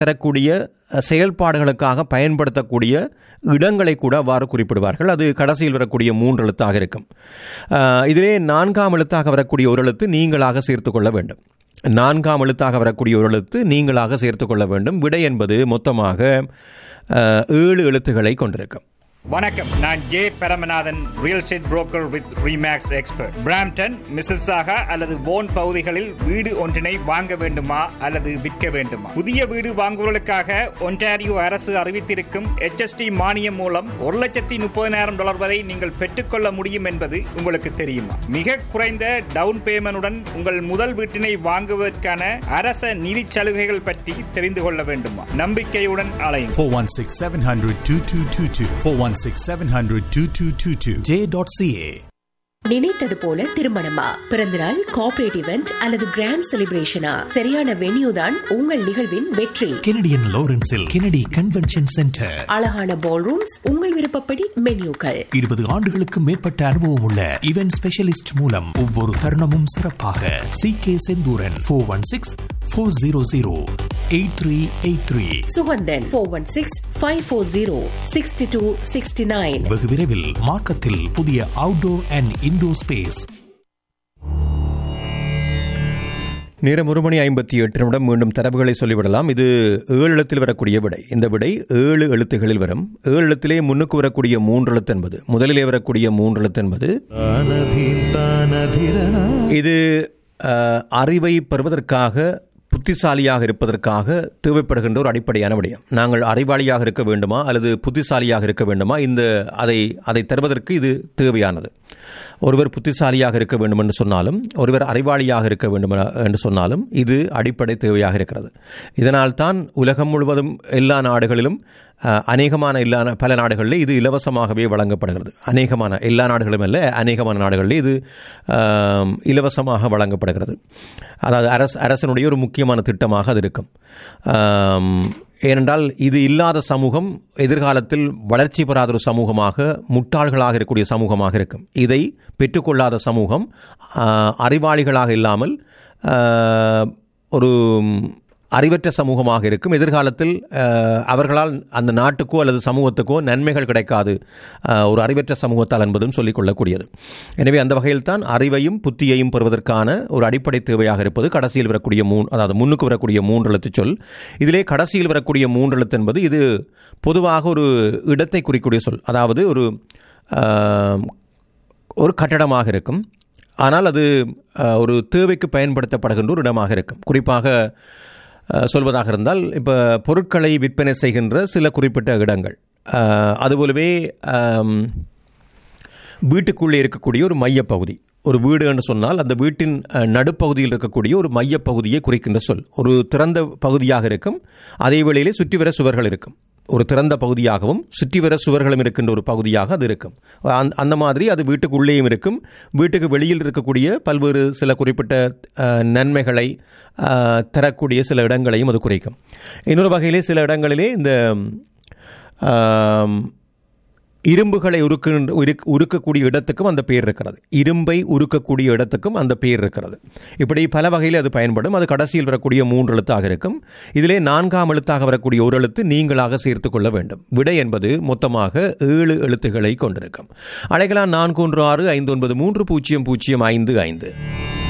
தரக்கூடிய அஹ், செயல்பாடுகளுக்காக பயன்படுத்தக்கூடிய இடங்களை கூட அவ்வாறு குறிப்பிடுவார்கள் அது கடைசியில் வரக்கூடிய மூன்று எழுத்தாக இருக்கும் அஹ், இதிலே நான்காம் எழுத்தாக வரக்கூடிய ஒரு எழுத்து நீங்களாக சேர்த்து கொள்ள வேண்டும் நான்காம் எழுத்தாக வரக்கூடிய ஒரு எழுத்து நீங்களாக சேர்த்து கொள்ள வேண்டும் விடை என்பது மொத்தமாக அஹ், ஏழு எழுத்துக்களை கொண்டிருக்கும் வணக்கம் நான் J Paramanathan real estate broker with ReMax expert Brampton Mississauga அல்லது போன் பகுதிகளில் வீடு ஒன்றினை வாங்க வேண்டுமா அல்லது விற்க வேண்டுமா புதிய வீடு வாங்குவதற்காக ஒன்டாரியோ அரசு அறிவித்திருக்கும் HST மானியம் மூலம் ஒரு லட்சத்தி முப்பதினாயிரம் டாலர் வரை நீங்கள் பெற்றுக்கொள்ள முடியும் என்பது உங்களுக்கு தெரியுமா மிக குறைந்த டவுன் பேமெண்டுடன் உங்கள் முதல் வீட்டினை வாங்குவதற்கான அரச நிதி சலுகைகள் பற்றி தெரிந்து கொள்ள வேண்டுமா நம்பிக்கையுடன் அலையும் 416 700 2222. 416 700 2222. J.ca. நினைத்தது போல திருமணமா பிறந்தநாள் கார்ப்பரேட் இவெண்ட் அல்லது கிராண்ட் செலிப்ரேஷனா சரியான வென்யூ தான் உங்கள் நிகழ்வின் வெற்றி Canadian Lawrenceல் Kennedy Convention Center. அழகான பால் ரூம்ஸ் உங்கள் விருப்பப்படி மென்யூக்கள் இருபது ஆண்டுகளுக்கு மேற்பட்ட அனுபவம் உள்ள இவென்ட் ஸ்பெஷலிஸ்ட் மூலம் ஒவ்வொரு தருணமும் சிறப்பாக C K Senthooran four one six four zero zero eight three eight three Suganthan four one six five four zero sixty two sixty nine வெகு விரைவில் மார்க்கத்தில் புதிய அவுட்டோர் அண்ட் இன்டோர் ஸ்பேஸ் நேரம் ஒரு மணி ஐம்பத்தி எட்டு நிமிடம் மீண்டும் தரவுகளை சொல்லிவிடலாம் இது ஏழு எழுத்தில் வரக்கூடிய விடை இந்த விடை ஏழு எழுத்துகளில் வரும் ஏழு எழுத்திலே முன்னுக்கு வரக்கூடிய மூன்று எழுத்து என்பது முதலிலே வரக்கூடிய மூன்று எழுத்து என்பது இது அஹ், அறிவை பெறுவதற்காக புத்திசாலியாக இருப்பதற்காக தேவைப்படுகின்ற ஒரு அடிப்படையான விடயம் நாங்கள் அறிவாளியாக இருக்க வேண்டுமா அல்லது புத்திசாலியாக இருக்க வேண்டுமா இந்த அதை அதை தருவதற்கு இது தேவையானது ஒருவர் புத்திசாலியாக இருக்க வேண்டும் என்று சொன்னாலும் ஒருவர் அறிவாளியாக இருக்க வேண்டும் என- என்று சொன்னாலும் இது அடிப்படை தேவையாக இருக்கிறது இதனால் தான் உலகம் முழுவதும் எல்லா நாடுகளிலும் அஹ், அநேகமான எல்லா நா- பல நாடுகளில் இது இலவசமாகவே வழங்கப்படுகிறது அநேகமான எல்லா நாடுகளும் அல்ல அநேகமான நாடுகளில் இது ஆம், இலவசமாக வழங்கப்படுகிறது அதாவது அரசு அரசனுடைய ஒரு முக்கியமான திட்டமாக அது இருக்கும் ஆம், ஏனென்றால் இது இல்லாத சமூகம் எதிர்காலத்தில் வளர்ச்சி பெறாத ஒரு சமூகமாக முட்டாள்களாக இருக்கக்கூடிய சமூகமாக இருக்கும் இதை பெற்றுக்கொள்ளாத சமூகம் ஆ, அறிவாளிகளாக இல்லாமல் ஆ, ஒரு அறிவற்ற சமூகமாக இருக்கும் எதிர்காலத்தில் ஆ, அவர்களால் அந்த நாட்டுக்கோ அல்லது சமூகத்துக்கோ நன்மைகள் கிடைக்காது ஆ, ஒரு அறிவற்ற சமூகத்தால் என்பதும் சொல்லிக் கொள்ளக்கூடியது எனவே அந்த வகையில் தான் அறிவையும் புத்தியையும் பெறுவதற்கான ஒரு அடிப்படை தேவையாக இருப்பது கடைசியில் வரக்கூடிய மூன் அதாவது முன்னுக்கு வரக்கூடிய மூன்று எழுத்து சொல் இதிலே கடைசியில் வரக்கூடிய மூன்று எழுத்து என்பது இது பொதுவாக ஒரு இடத்தை குறிக்கக்கூடிய சொல் அதாவது ஒரு ஆம், ஒரு கட்டடமாக இருக்கும் ஆனால் அது அஹ், ஒரு தேவைக்கு பயன்படுத்தப்படுகின்ற ஒரு இடமாக இருக்கும் குறிப்பாக அஹ், சொல்வதாக இருந்தால் இப்போ பொருட்களை விற்பனை செய்கின்ற சில குறிப்பிட்ட இடங்கள் அஹ், அதுபோலவே ஆம், வீட்டுக்குள்ளே இருக்கக்கூடிய ஒரு மையப்பகுதி ஒரு வீடு என்று சொன்னால் அந்த வீட்டின் அஹ், நடுப்பகுதியில் இருக்கக்கூடிய ஒரு மையப்பகுதியை குறிக்கின்ற சொல் ஒரு திறந்த பகுதியாக இருக்கும் அதே வேளையிலே சுற்றிவர சுவர்கள் இருக்கும் ஒரு திறந்த பகுதியாகவும் சுற்றிவர சுவர்களும் இருக்கின்ற ஒரு பகுதியாக அது இருக்கும் அந்த அந்த மாதிரி அது வீட்டுக்குள்ளேயும் இருக்கும் வீட்டுக்கு வெளியில் இருக்கக்கூடிய பல்வேறு சில குறிப்பிட்ட அஹ், நன்மைகளை அஹ், தரக்கூடிய சில இடங்களையும் அது குறைக்கும் இன்னொரு வகையிலே சில இடங்களிலே இந்த ஆம், இரும்புகளை உருக்குகின்ற உருக் உருக்கக்கூடிய இடத்துக்கும் அந்த பேர் இருக்கிறது இரும்பை உருக்கக்கூடிய இடத்துக்கும் அந்த பேர் இருக்கிறது இப்படி பல வகையில் அது பயன்படும் அது கடைசியில் வரக்கூடிய மூன்று எழுத்தாக இருக்கும் இதிலே நான்காம் எழுத்தாக வரக்கூடிய ஒரு எழுத்து நீங்களாக சேர்த்து கொள்ள வேண்டும் விடை என்பது மொத்தமாக ஏழு எழுத்துக்களை கொண்டிருக்கும் அலைகளான் நான்கு ஒன்று ஆறு ஐந்து ஒன்பது மூன்று பூஜ்ஜியம் பூஜ்ஜியம் ஐந்து ஐந்து